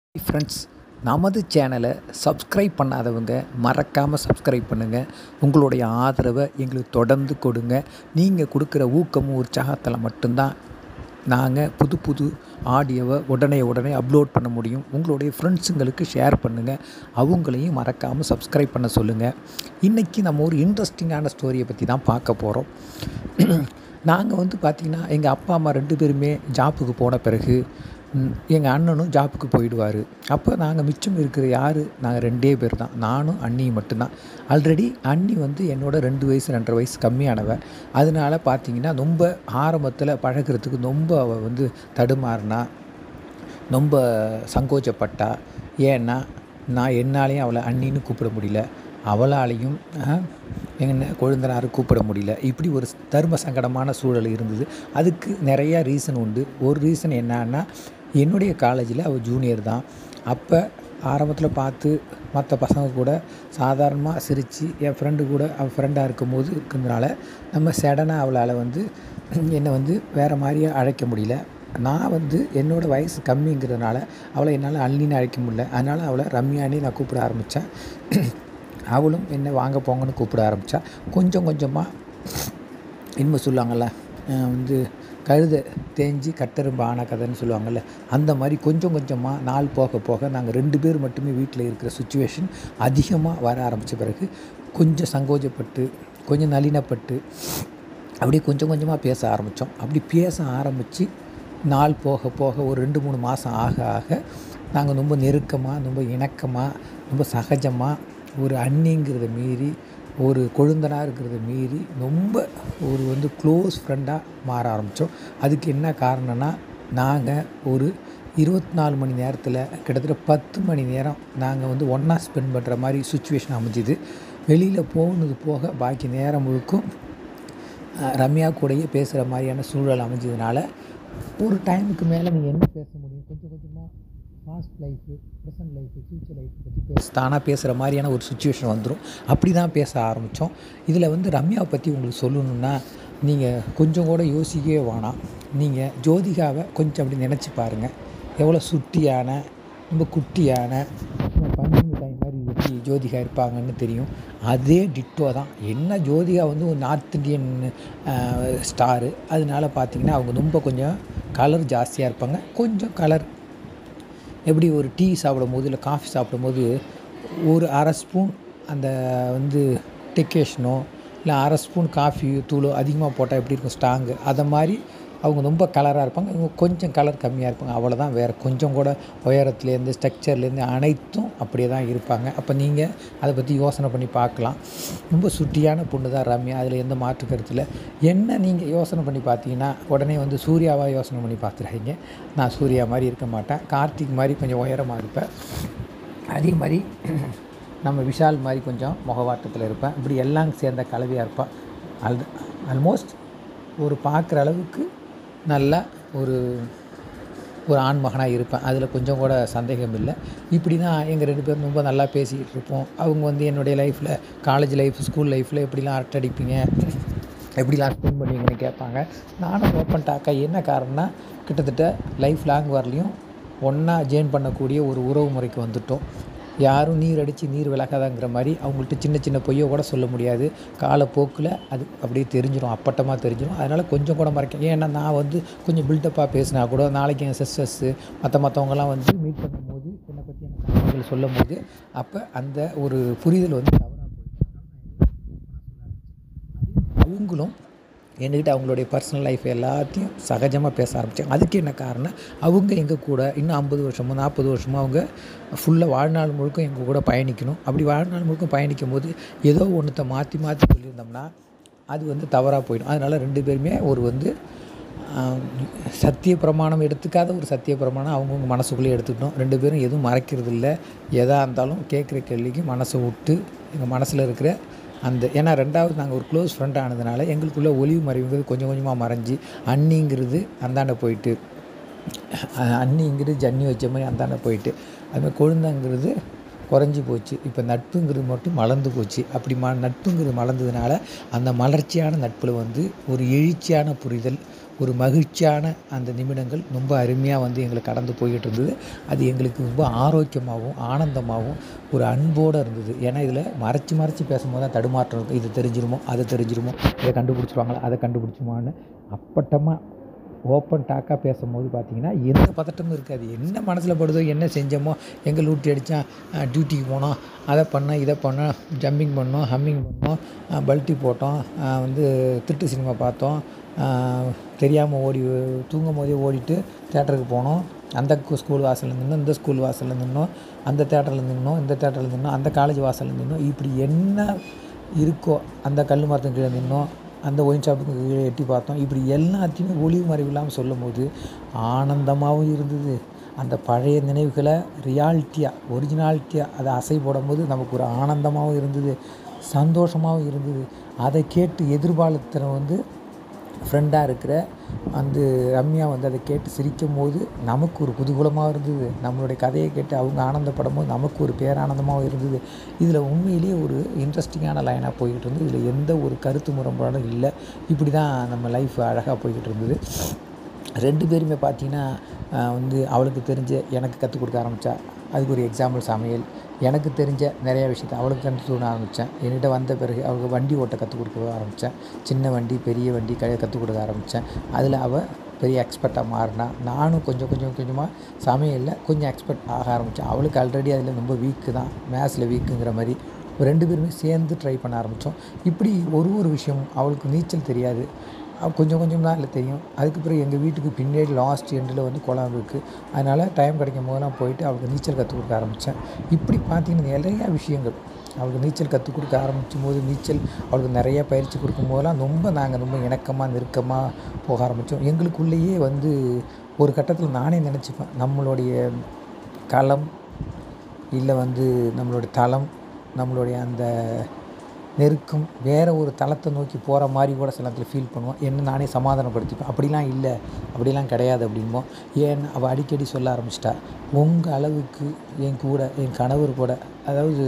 friends நமது சேனலை subscribe பண்ணாதவங்க மறக்காமல் சப்ஸ்கிரைப் பண்ணுங்கள் உங்களுடைய ஆதரவை எங்களுக்கு தொடர்ந்து கொடுங்க நீங்கள் கொடுக்குற ஊக்கமும் உற்சாகத்தில் மட்டும்தான் நாங்கள் புது புது ஆடியோவை உடனே உடனே அப்லோட் பண்ண முடியும் உங்களுடைய ஃப்ரெண்ட்ஸுங்களுக்கு ஷேர் பண்ணுங்கள் அவங்களையும் மறக்காமல் சப்ஸ்கிரைப் பண்ண சொல்லுங்கள் இன்றைக்கி நம்ம ஒரு இன்ட்ரெஸ்டிங்கான ஸ்டோரியை பற்றி தான் பார்க்க போகிறோம் நாங்கள் வந்து பார்த்திங்கன்னா எங்கள் அப்பா அம்மா ரெண்டு பேருமே ஜாப்புக்கு போன பிறகு எங்கள் அண்ணனும் ஜாப்புக்கு போயிடுவார் அப்போ நாங்கள் மிச்சம் இருக்கிற யார் நாங்கள் ரெண்டே பேர் தான் நானும் அண்ணியும் மட்டும்தான் ஆல்ரெடி அண்ணி வந்து என்னோட ரெண்டு வயசு ரெண்டரை வயசு கம்மியானவ அதனால பார்த்தீங்கன்னா ரொம்ப ஆரம்பத்தில் பழகிறதுக்கு ரொம்ப அவள் வந்து தடுமாறினா ரொம்ப சங்கோச்சப்பட்டா ஏன்னா நான் என்னாலையும் அவளை அண்ணின்னு கூப்பிட முடியல அவளாலையும் என்ன கொழுந்தனார் கூப்பிட முடியல இப்படி ஒரு தர்ம சங்கடமான சூழல் இருந்தது அதுக்கு நிறையா ரீசன் உண்டு ஒரு ரீசன் என்னன்னா என்னுடைய காலேஜில் அவள் ஜூனியர் தான் அப்போ ஆரம்பத்தில் பார்த்து மற்ற பசங்க கூட சாதாரணமாக சிரித்து என் ஃப்ரெண்டு கூட அவள் ஃப்ரெண்டாக இருக்கும்போது இருக்கிறதுனால நம்ம சடனாக அவளால் வந்து என்னை வந்து வேறு மாதிரியே அழைக்க முடியல நான் வந்து என்னோடய வயசு கம்மிங்கிறதுனால அவளை என்னால் அள்ளின்னு அழைக்க முடியல அதனால் அவளை ரம்யானே நான் கூப்பிட ஆரம்பித்தேன் அவளும் என்னை வாங்க போங்கன்னு கூப்பிட ஆரம்பித்தா கொஞ்சம் கொஞ்சமாக இனிமே சொல்லுவாங்கள்ல வந்து கழுதை தேஞ்சி கட்டெரும்பு ஆன கதைன்னு சொல்லுவாங்கள்ல அந்த மாதிரி கொஞ்சம் கொஞ்சமாக நாள் போக போக நாங்கள் ரெண்டு பேர் மட்டுமே வீட்டில் இருக்கிற சுச்சுவேஷன் அதிகமாக வர ஆரம்பித்த பிறகு கொஞ்சம் சங்கோஜப்பட்டு கொஞ்சம் நளினப்பட்டு அப்படியே கொஞ்சம் கொஞ்சமாக பேச ஆரம்பித்தோம் அப்படி பேச ஆரம்பித்து நாள் போக போக ஒரு ரெண்டு மூணு மாதம் ஆக ஆக நாங்கள் ரொம்ப நெருக்கமாக ரொம்ப இணக்கமாக ரொம்ப சகஜமாக ஒரு அண்ணிங்கிறத மீறி ஒரு கொழுந்தனாக இருக்கிறத மீறி ரொம்ப ஒரு வந்து க்ளோஸ் ஃப்ரெண்டாக மாற ஆரம்பித்தோம் அதுக்கு என்ன காரணம்னா நாங்கள் ஒரு இருபத்தி நாலு மணி நேரத்தில் கிட்டத்தட்ட பத்து மணி நேரம் நாங்கள் வந்து ஒன்றா ஸ்பெண்ட் பண்ணுற மாதிரி சுச்சுவேஷன் அமைஞ்சுது வெளியில் போனது போக பாக்கி நேரம் முழுக்கும் ரம்யா கூடயே பேசுகிற மாதிரியான சூழல் அமைஞ்சதுனால ஒரு டைமுக்கு மேலே நீங்கள் என்ன பேச முடியும் கொஞ்சம் கொஞ்சமாக past life present life future life பற்றி பேச தானாக பேசுகிற மாதிரியான ஒரு சுச்சுவேஷன் வந்துடும் அப்படி தான் பேச ஆரம்பித்தோம் இதில் வந்து ரம்யாவை பற்றி உங்களுக்கு சொல்லணுன்னா நீங்கள் கொஞ்சம் கூட யோசிக்கவே வேணாம் நீங்கள் ஜோதிகாவை கொஞ்சம் அப்படி நினச்சி பாருங்கள் எவ்வளோ சுட்டியான ரொம்ப குட்டியான பஞ்சு மிட்டாய் மாதிரி எப்படி ஜோதிகா இருப்பாங்கன்னு தெரியும் அதே டிட்டோ தான் என்ன ஜோதிகா வந்து ஒரு நார்த் இண்டியன் ஸ்டாரு அதனால பார்த்திங்கன்னா அவங்க ரொம்ப கொஞ்சம் கலர் ஜாஸ்தியாக இருப்பாங்க கொஞ்சம் கலர் எப்படி ஒரு டீ சாப்பிடும் போது இல்லை காஃபி சாப்பிடும் போது ஒரு அரை ஸ்பூன் அந்த வந்து டெக்கேஷனோ இல்லை அரை ஸ்பூன் காஃபி தூளோ அதிகமாக போட்டால் எப்படி இருக்கும் ஸ்ட்ராங்கு அதை மாதிரி அவங்க ரொம்ப கலராக இருப்பாங்க இவங்க கொஞ்சம் கலர் கம்மியாக இருப்பாங்க அவ்வளோதான் வேறு கொஞ்சம் கூட உயரத்துலேருந்து ஸ்ட்ரக்சர்லேருந்து அனைத்தும் அப்படியே தான் இருப்பாங்க அப்போ நீங்கள் அதை பற்றி யோசனை பண்ணி பார்க்கலாம் ரொம்ப சுட்டியான பொண்ணு தான் ரம்யா அதில் எந்த மாற்று கருத்தில் என்ன நீங்கள் யோசனை பண்ணி பார்த்தீங்கன்னா உடனே வந்து சூர்யாவாக யோசனை பண்ணி பார்த்துறாங்க நான் சூர்யா மாதிரி இருக்க மாட்டேன் கார்த்திக் மாதிரி கொஞ்சம் உயரமாக இருப்பேன் அதே மாதிரி நம்ம விஷால் மாதிரி கொஞ்சம் முகவாட்டத்தில் இருப்பேன் இப்படி எல்லாம் சேர்ந்த கலவையாக இருப்பேன் அல் ஆல்மோஸ்ட் ஒரு பார்க்குற அளவுக்கு நல்ல ஒரு ஒரு ஆண்மகனாக இருப்பேன் அதில் கொஞ்சம் கூட சந்தேகம் இல்லை இப்படி தான் எங்கள் ரெண்டு பேரும் ரொம்ப நல்லா பேசிக்கிட்டு இருப்போம் அவங்க வந்து என்னுடைய லைஃப்பில் காலேஜ் லைஃப் ஸ்கூல் லைஃப்பில் எப்படிலாம் அரட்டடிப்பீங்க எப்படிலாம் ஸ்பெண்ட் பண்ணுவீங்கன்னு கேட்பாங்க நானும் ஓப்பன் டாக்கா என்ன காரணம்னா கிட்டத்தட்ட லைஃப் லாங் வரலையும் ஒன்றா ஜெயின் பண்ணக்கூடிய ஒரு உறவு முறைக்கு வந்துட்டோம் யாரும் நீர் அடித்து நீர் விலகாதாங்கிற மாதிரி அவங்கள்ட்ட சின்ன சின்ன பொய்யோ கூட சொல்ல முடியாது காலப்போக்கில் அது அப்படியே தெரிஞ்சிடும் அப்பட்டமாக தெரிஞ்சிடும் அதனால் கொஞ்சம் கூட மறைக்க ஏன்னா நான் வந்து கொஞ்சம் பில்டப்பாக பேசினா கூட நாளைக்கு என் சிஸ்டர்ஸு மற்ற மற்றவங்கலாம் வந்து மீட் பண்ணும்போது என்னை பற்றியான தகவல்கள் சொல்லும் போது அப்போ அந்த ஒரு புரிதல் வந்து தவறாக போயிடுச்சு அவங்களும் என்கிட்ட அவங்களுடைய பர்சனல் லைஃப் எல்லாத்தையும் சகஜமாக பேச ஆரம்பித்தாங்க அதுக்கு என்ன காரணம் அவங்க எங்கள் கூட இன்னும் ஐம்பது வருஷமோ நாற்பது வருஷமோ அவங்க ஃபுல்லாக வாழ்நாள் முழுக்க எங்கள் கூட பயணிக்கணும் அப்படி வாழ்நாள் முழுக்க பயணிக்கும் போது ஏதோ ஒன்றத்தை மாற்றி மாற்றி சொல்லியிருந்தோம்னா அது வந்து தவறாக போயிடும் அதனால் ரெண்டு பேருமே ஒரு வந்து சத்திய பிரமாணம் எடுத்துக்காத ஒரு சத்திய பிரமாணம் அவங்கவுங்க மனசுக்குள்ளேயே எடுத்துக்கிட்டோம் ரெண்டு பேரும் எதுவும் மறைக்கிறது இல்லை எதாக இருந்தாலும் கேட்குற கேள்விக்கு மனசை விட்டு எங்கள் மனசில் இருக்கிற அந்த ஏன்னா ரெண்டாவது நாங்கள் ஒரு க்ளோஸ் ஃப்ரெண்ட் ஆனதுனால எங்களுக்குள்ளே ஒளிவு மறைவுங்கிறது கொஞ்சம் கொஞ்சமாக மறைஞ்சி அண்ணிங்கிறது அந்தாண்ட போயிட்டு அண்ணிங்கிறது ஜன்னி வச்ச மாதிரி அந்தாண்ட போயிட்டு அதுமாதிரி கொழுந்தங்கிறது குறைஞ்சி போச்சு இப்போ நட்புங்கிறது மட்டும் மலர்ந்து போச்சு அப்படி ம நட்புங்கிறது மலர்ந்ததுனால அந்த மலர்ச்சியான நட்பில் வந்து ஒரு எழுச்சியான புரிதல் ஒரு மகிழ்ச்சியான அந்த நிமிடங்கள் ரொம்ப அருமையாக வந்து எங்களுக்கு கடந்து போய்கிட்டு இருந்தது அது எங்களுக்கு ரொம்ப ஆரோக்கியமாகவும் ஆனந்தமாகவும் ஒரு அன்போடு இருந்தது ஏன்னா இதில் மறைச்சி மறைச்சி பேசும்போது தான் தடுமாற்றம் இருக்கும் இது தெரிஞ்சிருமோ அதை தெரிஞ்சிருமோ இதை கண்டுபிடிச்சிருவாங்களா அதை கண்டுபிடிச்சிருமான்னு அப்பட்டமாக ஓப்பன் டாக்காக பேசும்போது பார்த்தீங்கன்னா எந்த பதட்டமும் இருக்காது என்ன மனசில் படுதோ என்ன செஞ்சோமோ எங்கே லூட்டி அடித்தான் டியூட்டிக்கு போனோம் அதை பண்ணோம் இதை பண்ணோம் ஜம்பிங் பண்ணோம் ஹம்மிங் பண்ணோம் பல்ட்டி போட்டோம் அஹ் வந்து திருட்டு சினிமா பார்த்தோம் தெரியாமல் ஓடி தூங்கும் போதே ஓடிட்டு தேட்டருக்கு போனோம் அந்த கு- ஸ்கூல் வாசலில் நின்னோம் இந்த ஸ்கூல் வாசலில் நின்னோம் அந்த தேட்டரில் நின்னோம் இந்த தேட்டரில் நின்னோம் அந்த காலேஜ் வாசலில் நின்னோம் இப்படி என்ன இருக்கோ அந்த கல் மரத்துக்கு கீழே நின்னோம் அந்த ஒயின் ஷாப்புக்கு கீழே எட்டி பார்த்தோம் இப்படி எல்லாத்தையுமே ஒளிவு மறைவு இல்லாமல் சொல்லும்போது ஆனந்தமாகவும் இருந்தது அந்த பழைய நினைவுகளை ரியாலிட்டியாக ஒரிஜினாலிட்டியாக அதை அசை போடும்போது நமக்கு ஒரு ஆனந்தமாகவும் இருந்தது சந்தோஷமாகவும் இருந்தது அதை கேட்டு எதிர்பாலத்தில் வந்து ஃப்ரெண்டாக இருக்கிற அந்த ரம்யா வந்து அதை கேட்டு சிரிக்கும் போது நமக்கு ஒரு குதூகலமாக இருந்தது நம்மளுடைய கதையை கேட்டு அவங்க ஆனந்தப்படும் போது நமக்கு ஒரு பேரானந்தமாகவும் இருந்தது இதில் உண்மையிலேயே ஒரு இன்ட்ரெஸ்டிங்கான லைனாக போய்கிட்டு இருந்தது இதில் எந்த ஒரு கருத்து முரண்பாடும் இல்லை இப்படி தான் நம்ம லைஃப் அழகாக போய்கிட்டு இருந்தது ரெண்டு பேருமே பார்த்தீங்கன்னா ஆஹ் வந்து அவளுக்கு தெரிஞ்ச எனக்கு கற்றுக் கொடுக்க ஆரம்பித்தா அதுக்கு ஒரு எக்ஸாம்பிள் சமையல் எனக்கு தெரிஞ்ச நிறைய விஷயத்த அவளுக்கு கற்றுக் கொடுக்க ஆரம்பித்தேன் என்கிட்ட வந்த பிறகு அவளுக்கு வண்டி ஓட்ட கற்றுக் கொடுக்க ஆரம்பித்தேன் சின்ன வண்டி பெரிய வண்டி க கற்றுக் கொடுக்க ஆரம்பித்தேன் அதில் அவள் பெரிய எக்ஸ்பர்ட்டாக மாறினா நானும் கொஞ்சம் கொஞ்சம் கொஞ்சமாக சமையலில் கொஞ்சம் எக்ஸ்பர்ட் ஆக ஆரம்பித்தேன் அவளுக்கு ஆல்ரெடி அதில் ரொம்ப வீக்கு தான் மேத்ஸில் வீக்குங்கிற மாதிரி ரெண்டு பேருமே சேர்ந்து ட்ரை பண்ண ஆரம்பித்தோம் இப்படி ஒரு ஒரு விஷயம் அவளுக்கு நீச்சல் தெரியாது அவ கொஞ்சம் கொஞ்சம் தான் இல்லை தெரியும் அதுக்கு பிறகு எங்கள் வீட்டுக்கு பின்னாடி லாஸ்ட் எண்டில் வந்து குளம் இருக்குது அதனால் டைம் கிடைக்கும் போதெல்லாம் போயிட்டு அவளுக்கு நீச்சல் கற்றுக் கொடுக்க ஆரம்பித்தேன் இப்படி பார்த்தீங்கன்னா நிறையா விஷயங்கள் அவளுக்கு நீச்சல் கற்றுக் கொடுக்க ஆரம்பிக்கும் போது நீச்சல் அவளுக்கு நிறைய பயிற்சி கொடுக்கும் போதெல்லாம் ரொம்ப நாங்கள் ரொம்ப இணக்கமாக நெருக்கமாக போக ஆரம்பித்தோம் எங்களுக்குள்ளேயே வந்து ஒரு கட்டத்தில் நானே நினச்சிப்பேன் நம்மளுடைய களம் இல்லை வந்து நம்மளுடைய தளம் நம்மளுடைய அந்த நெருக்கம் வேறு ஒரு தளத்தை நோக்கி போகிற மாதிரி கூட சில நேரத்தில் ஃபீல் பண்ணுவோம் என்ன நானே சமாதானப்படுத்திப்பேன் அப்படிலாம் இல்லை அப்படிலாம் கிடையாது அப்படிம்போம் ஏன் அவள் அடிக்கடி சொல்ல ஆரம்பிச்சிட்டா உங்கள் அளவுக்கு என் கூட என் கணவர் கூட அதாவது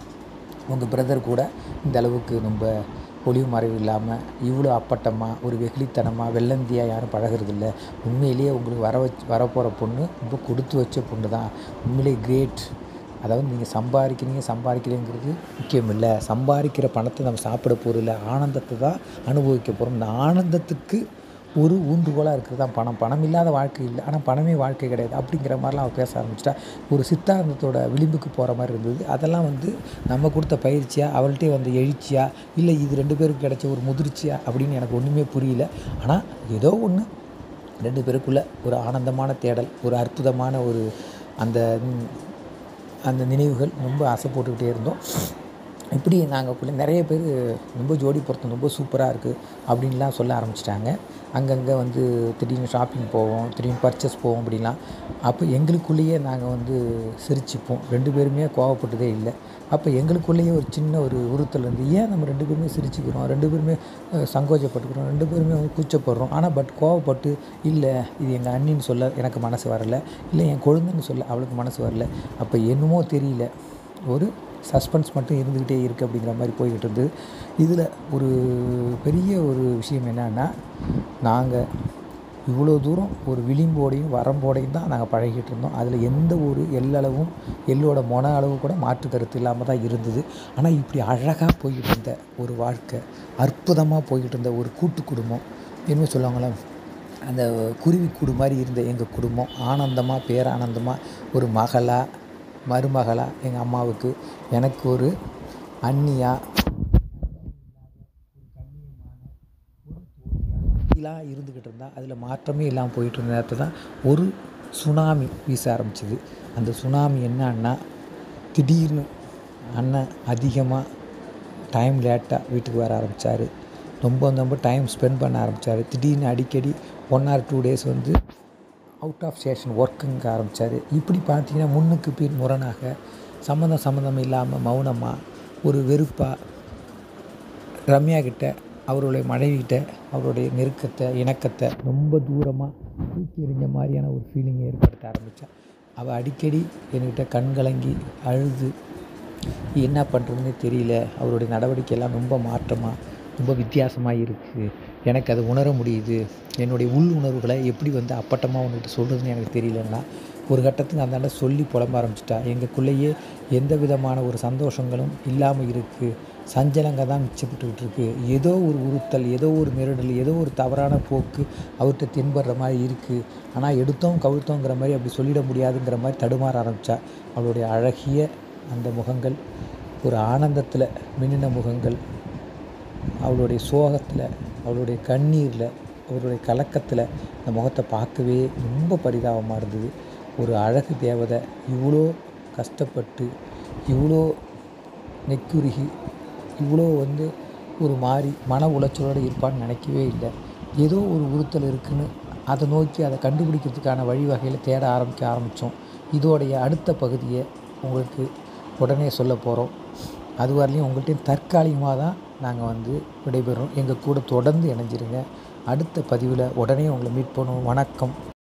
உங்கள் பிரதர் கூட இந்த அளவுக்கு ரொம்ப ஒளிவு மறைவு இல்லாமல் இவ்வளோ அப்பட்டமாக ஒரு வெகுளித்தனமாக வெள்ளந்தியாக யாரும் பழகுறதில்ல உண்மையிலேயே உங்களுக்கு வர வச்சு வரப்போகிற பொண்ணு ரொம்ப கொடுத்து வச்ச பொண்ணு தான் உண்மையிலேயே கிரேட் அதாவது நீங்கள் சம்பாதிக்கிறீங்க சம்பாதிக்கிறீங்கிறது முக்கியம் இல்லை சம்பாதிக்கிற பணத்தை நம்ம சாப்பிட போகிறது இல்லை ஆனந்தத்தை தான் அனுபவிக்க போகிறோம் இந்த ஆனந்தத்துக்கு ஒரு ஊன்றுகோலாக இருக்கிறது தான் பணம் பணம் இல்லாத வாழ்க்கை இல்லை ஆனால் பணமே வாழ்க்கை கிடையாது அப்படிங்கிற மாதிரிலாம் அவள் பேச ஆரம்பிச்சிட்டா ஒரு சித்தாந்தத்தோட விளிம்புக்கு போகிற மாதிரி இருந்தது அதெல்லாம் வந்து நம்ம கொடுத்த பயிற்சியாக அவள்கிட்டே வந்து எழுச்சியா இல்லை இது ரெண்டு பேருக்கு கிடைச்ச ஒரு முதிர்ச்சியா அப்படின்னு எனக்கு ஒன்றுமே புரியல ஆனால் ஏதோ ஒன்று ரெண்டு பேருக்குள்ள ஒரு ஆனந்தமான தேடல் ஒரு அற்புதமான ஒரு அந்த ம், அந்த நினைவுகள் ரொம்ப ஆசை போட்டுக்கிட்டே இருந்தோம் இப்படி நாங்கள் பிள்ளை நிறைய பேர் ரொம்ப ஜோடி பொருத்தம் ரொம்ப சூப்பராக இருக்குது அப்படின்லாம் சொல்ல ஆரம்பிச்சிட்டாங்க அங்கங்கே வந்து திடீர்னு ஷாப்பிங் போவோம் திடீர்னு பர்ச்சேஸ் போவோம் அப்படின்லாம் அப்போ எங்களுக்குள்ளேயே நாங்கள் வந்து சிரிச்சுப்போம் ரெண்டு பேருமே கோவப்பட்டதே இல்லை அப்போ எங்களுக்குள்ளேயே ஒரு சின்ன ஒரு உறுத்தல் இருந்து ஏன் நம்ம ரெண்டு பேருமே சிரிச்சுக்கிறோம் ரெண்டு பேருமே அஹ், சங்கோச்சப்பட்டுக்கிறோம் ரெண்டு பேருமே வந்து கூச்சப்படுறோம் ஆனால் பட் கோவப்பட்டு இல்லை இது எங்கள் அண்ணின்னு சொல்ல எனக்கு மனசு வரல இல்லை என் கொழுந்தன்னு சொல்ல அவளுக்கு மனசு வரல அப்போ என்னமோ தெரியல ஒரு சஸ்பென்ஸ் மட்டும் இருந்துக்கிட்டே இருக்குது அப்படிங்கிற மாதிரி போய்கிட்டு இருந்தது இதில் ஒரு பெரிய ஒரு விஷயம் என்னன்னா நாங்கள் இவ்வளோ தூரம் ஒரு விளிம்போடையும் வரம்போடையும் தான் நாங்கள் பழகிட்டு இருந்தோம் அதில் எந்த ஒரு எல்லளவும் எள்ளோட மொன அளவு கூட மாற்று கருத்து இல்லாமல் தான் இருந்தது ஆனால் இப்படி அழகாக போய்கிட்டு இருந்த ஒரு வாழ்க்கை அற்புதமாக போய்கிட்டு இருந்த ஒரு கூட்டு குடும்பம் என்ன சொல்லுவாங்களே அந்த குருவி கூடு மாதிரி இருந்த எங்கள் குடும்பம் ஆனந்தமாக பேரானந்தமாக ஒரு மகளா மருமகளா எங்கள் அம்மாவுக்கு எனக்கு ஒரு அண்ணியா இப்படிலாம் இருந்துக்கிட்டு இருந்தால் அதில் மாற்றமே இல்லாமல் போயிட்டு இருந்த நேரத்தில் தான் ஒரு சுனாமி வீச ஆரம்பிச்சது அந்த சுனாமி என்னன்னா திடீர்னு அண்ணன் அதிகமாக டைம் லேட்டாக வீட்டுக்கு வர ஆரம்பித்தார் ரொம்ப ரொம்ப டைம் ஸ்பெண்ட் பண்ண ஆரம்பித்தார் திடீர்னு அடிக்கடி ஒன் ஆர் டூ டேஸ் வந்து அவுட் ஆஃப் ஸ்டேஷன் ஒர்க்குங்க ஆரம்பித்தார் இப்படி பார்த்தீங்கன்னா முன்னுக்கு பின் முரணாக சம்மந்தம் சம்மந்தம் இல்லாமல் மௌனமாக ஒரு வெறுப்பாக ரம்யா கிட்ட அவருடைய மனைவிகிட்ட அவருடைய நெருக்கத்தை இணக்கத்தை ரொம்ப தூரமாக தூக்கி எறிஞ்ச மாதிரியான ஒரு ஃபீலிங்கை ஏற்படுத்த ஆரம்பித்தான் அவள் அடிக்கடி என்கிட்ட கண் கலங்கி அழுது என்ன பண்ணுறதுன்னே தெரியல அவருடைய நடவடிக்கையெல்லாம் ரொம்ப மாற்றமாக ரொம்ப வித்தியாசமாக இருக்குது எனக்கு அது உணர முடியுது என்னுடைய உள் உணர்வுகளை எப்படி வந்து அப்பட்டமாக உங்கள்கிட்ட சொல்கிறதுன்னு எனக்கு தெரியலன்னா ஒரு கட்டத்துக்கு அந்தாண்ட சொல்லி புலம்ப ஆரம்பிச்சிட்டா எங்களுக்குள்ளேயே எந்த விதமான ஒரு சந்தோஷங்களும் இல்லாமல் இருக்குது சஞ்சலங்க தான் மிச்சப்பட்டுக்கிட்டு இருக்குது ஏதோ ஒரு உறுத்தல் ஏதோ ஒரு மிரடல் ஏதோ ஒரு தவறான போக்கு அவர்கிட்ட தென்படுற மாதிரி இருக்குது ஆனால் எடுத்தோம் கவுத்தோங்கிற மாதிரி அப்படி சொல்லிட முடியாதுங்கிற மாதிரி தடுமாற ஆரம்பித்தா அவளுடைய அழகிய அந்த முகங்கள் ஒரு ஆனந்தத்தில் மின்னின முகங்கள் அவளுடைய சோகத்தில் அவளுடைய கண்ணீரில் அவருடைய கலக்கத்தில் அந்த முகத்தை பார்க்கவே ரொம்ப பரிதாபமாக இருந்தது ஒரு அழகு தேவதை இவ்வளோ கஷ்டப்பட்டு இவ்வளோ நெக்குருகி இவ்வளோ வந்து ஒரு மாதிரி மன உளைச்சலோடு இருப்பான்னு நினைக்கவே இல்லை ஏதோ ஒரு உறுத்தல் இருக்குன்னு அதை நோக்கி அதை கண்டுபிடிக்கிறதுக்கான வழிவகையில் தேட ஆரம்பிக்க ஆரம்பித்தோம் இதோடைய அடுத்த பகுதியை உங்களுக்கு உடனே சொல்ல போகிறோம் அது வரலையும் உங்கள்கிட்ட தற்காலிகமாக தான் நாங்கள் வந்து விடைபெறுறோம் எங்கள் கூட தொடர்ந்து இணைஞ்சிருங்க அடுத்த பதிவில் உடனே உங்களை மீட் பண்ணுவோம் வணக்கம்